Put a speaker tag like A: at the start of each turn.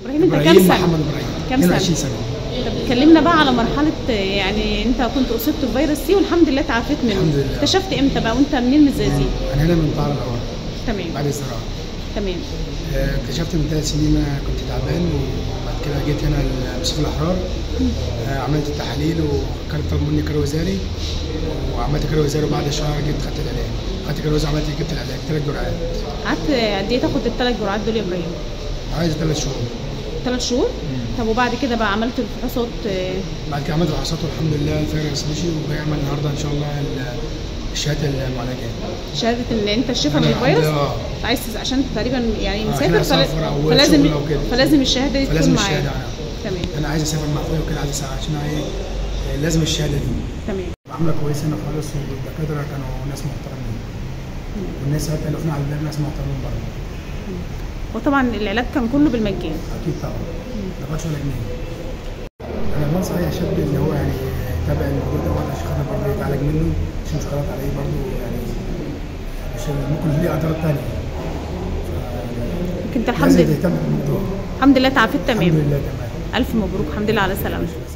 A: ابراهيم انت كام
B: ابراهيم
A: سنه
B: محمد ابراهيم
A: كام سنة؟
B: 22 سنه
A: طب اتكلمنا بقى على مرحله يعني انت كنت اصبت بفيروس سي والحمد لله تعافيت منه
B: الحمد لله.
A: اكتشفت امتى بقى وانت منين من الزقازيق
B: انا هنا من طار الاول
A: تمام
B: بعد الزراعه
A: تمام
B: آه، اكتشفت من ثلاث سنين انا كنت تعبان وبعد كده جيت هنا لمستشفى الاحرار آه، عملت التحاليل وكان طلب مني كيلو وزاري وعملت كيلو وزاري وبعد شهر جبت خدت العلاج خدت كيلو وزاري عملت جبت العلاج ثلاث جرعات
A: قعدت قد ايه تاخد الثلاث جرعات دول يا ابراهيم
B: عايز ثلاث شهور
A: ثلاث شهور طب وبعد كده بقى عملت الفحوصات آه،
B: بعد كده عملت فحوصات والحمد لله الفيروس مشي وهيعمل النهارده ان شاء الله ال- الشهاده المعالجات
A: شهاده ان انت الشفاء من
B: أنا
A: الفيروس
B: الحمد لله.
A: عايز تس- عشان تقريبا يعني
B: آه،
A: مسافر
B: إحنا
A: فلا-
B: سفر أو
A: فلازم
B: شغل أو كده.
A: فلازم الشهاده دي
B: فلازم
A: تكون معاك
B: الشهاده انا
A: تمام
B: انا عايز اسافر مع اخويا وكده عايز اسافر عشان ايه آه، لازم الشهاده دي
A: تمام
B: عامله كويسه هنا خالص والدكاتره كانوا ناس محترمين والناس حتى اللي وقفنا على الباب ناس محترمين برضه
A: وطبعا العلاج كان كله بالمجان
B: اكيد طبعا ما دفعتش ولا جنيه انا بنصح اي شاب اللي هو يعني يتابع الموضوع ده عشان خاطر برضه يتعالج منه عشان مش غلط عليه برضه يعني عشان ممكن ليه اضرار تانية
A: يمكن انت الحمد
B: لازم
A: لله
B: تهتم بالموضوع
A: الحمد لله تعافيت
B: الحمد
A: تمام
B: لله تمام
A: الف مبروك الحمد لله على سلامتك